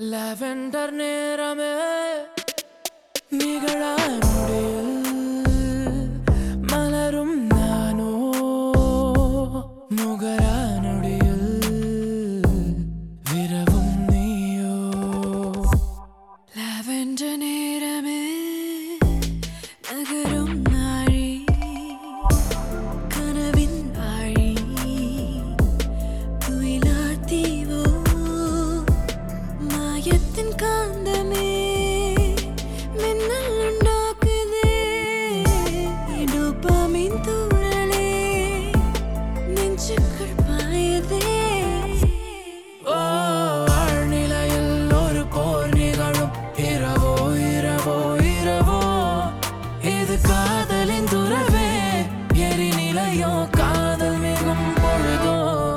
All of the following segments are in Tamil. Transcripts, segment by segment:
லாவெண்டர் நேரமே நிகழா முடியில் மலரும் நானோ முகரா நொடியில் விரவும் நீயோ லாவெண்டர் நேரமே நகரும் நாழி கனவின் ஆழி துயிலார் தீவோ மாயத்தின் காந்தமே மின்னல் உண்டாக்குதே டோபாமின் தூரலே நெஞ்சுக்குள் பாயதே ஓ ஆழ்நிலையில் ஒரு போர் நிகழும் இரவோ இரவோ இரவோ இது காதலின் துறவே எரிநிலையோ காதல் மிகும் பொழுதோ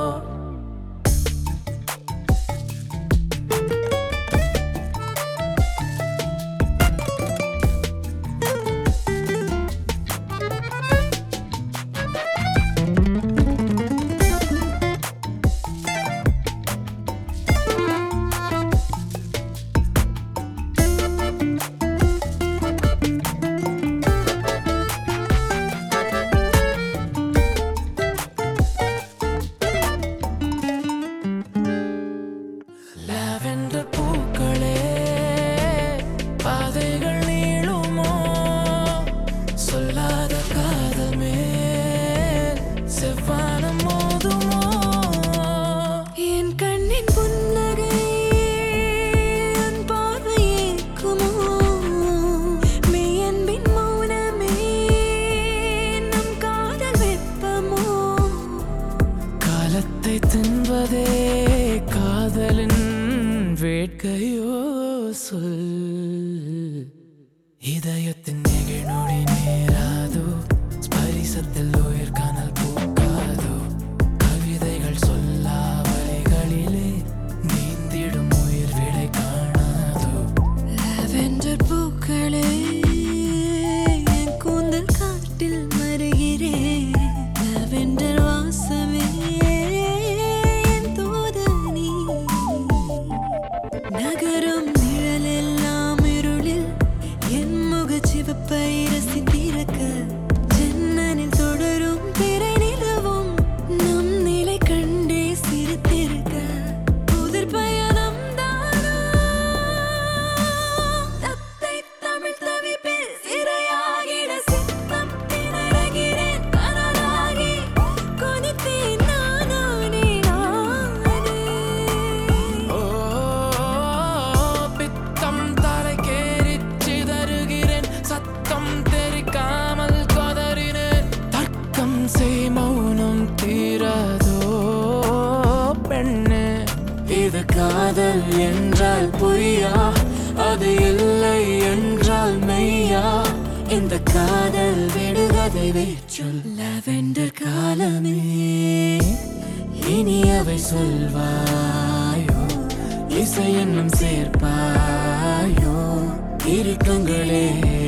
லாவெண்டர் பூக்களே பாதைகள் நீளுமோ சொல்லாத காதல் மேல் செவ்வானம் மோதுமோ என் கண்ணின் புன்னகை உன் பார்வையேக்குமோ மெய்யன்பின் மௌனமே நம் காதல் வெப்பமோ காலத்தை தின்பதே காதலின் வேட்கையோ சொல் இதயத்தின் நெகிழ்நொடி நேராதோ ஸ்பரிசத்தில் உயிர் கனல் பூக்காதோ கவிதைகள் சொல்லா வழிகளிலே நீந்திடும் உயிர் விடை காணாதோ லாவெண்டர் பூக்களே என் கூந்தல் காட்டில் மருகிறேன் லாவெண்டர் வாசமே என் தூதனி நகரும் நிழலெல்லாம் இருளில் என் முகச்சிவப்பை ரசித்திருக்க ஜன்னலில் தொடரும் திரை நிலவும் நம் நிலை கண்டே சிரித்திருக்க புதிர் பயணம் தானோ தத்தை தமிழ் தவிப்பில் சிறையாகிட சித்தம் திணறுகிறேன் கனலாகி கொதித்தேன் நானானே நானே ஓ பித்தம் தலைக்கேறிச் சிதறுகிறேன் சத்தம் தெரிக்காமல் கொதறினேன் தர்க்கம் செய் மௌனம் தீராதோ பெண்ணே இது காதல் என்றால் பொய்யா அது இல்லை என்றால் மெய்யா இந்த காதல் விடுகதை வேச்சொல் லாவெண்டர் காலமே இனி அவை சொல்வாயோ இசை என்னும் சேர்ப்பாயோ இருக்கங்களே